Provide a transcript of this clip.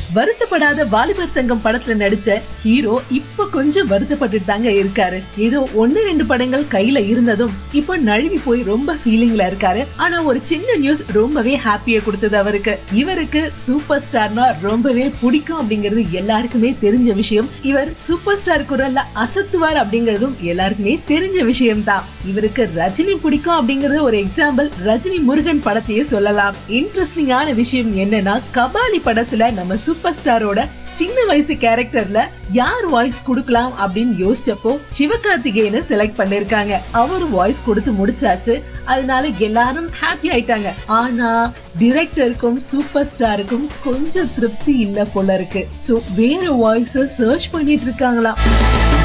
வருத்தப்படாத வாலிபர் சங்கம் படத்துல நடிச்ச ஹீரோ இப்ப கொஞ்சம் வருத்தப்பட்டு தாங்க இருக்காரு ஏதோ ஒன்னு ரெண்டு படங்கள் கையில இருந்ததும் இப்ப நழுவி போய் ரொம்ப ஃபீலிங்ல இருக்காரு ஆனா ஒரு சின்ன நியூஸ் ரொம்பவே ஹாப்பியா கொடுத்தது அவருக்கு இவருக்கு சூப்பர் ஸ்டார்னா ரொம்பவே பிடிக்கும் அப்படிங்கிறது எல்லாருக்குமே தெரிஞ்ச விஷயம் இவர் சூப்பர் ஸ்டார் குரல்ல அசத்துவார் அப்படிங்கறதும் எல்லாருக்குமே தெரிஞ்ச விஷயம் தான் இவருக்கு ரஜினி பிடிக்கும் அப்படிங்கறது ஒரு எக்ஸாம்பிள் ரஜினி முருகன் படத்தையே சொல்லலாம் இன்ட்ரெஸ்டிங்கான விஷயம் என்னன்னா கபாலி படத்துல நம்ம சூப்பர் ஸ்டாரோட சின்ன வயசு கேரக்டர்ல யார் வாய்ஸ் கொடுக்கலாம் அப்படின்னு யோசிச்சப்போ சிவகார்த்திகேயனை செலக்ட் பண்ணிருக்காங்க அவர் வாய்ஸ் கொடுத்து முடிச்சாச்சு அதனால எல்லாரும் ஹாப்பி ஆயிட்டாங்க ஆனா டிரெக்டருக்கும் சூப்பர் ஸ்டாருக்கும் கொஞ்சம் திருப்தி இல்ல போல இருக்கு சோ வேற வாய்ஸ சர்ச் பண்ணிட்டு இருக்காங்களாம்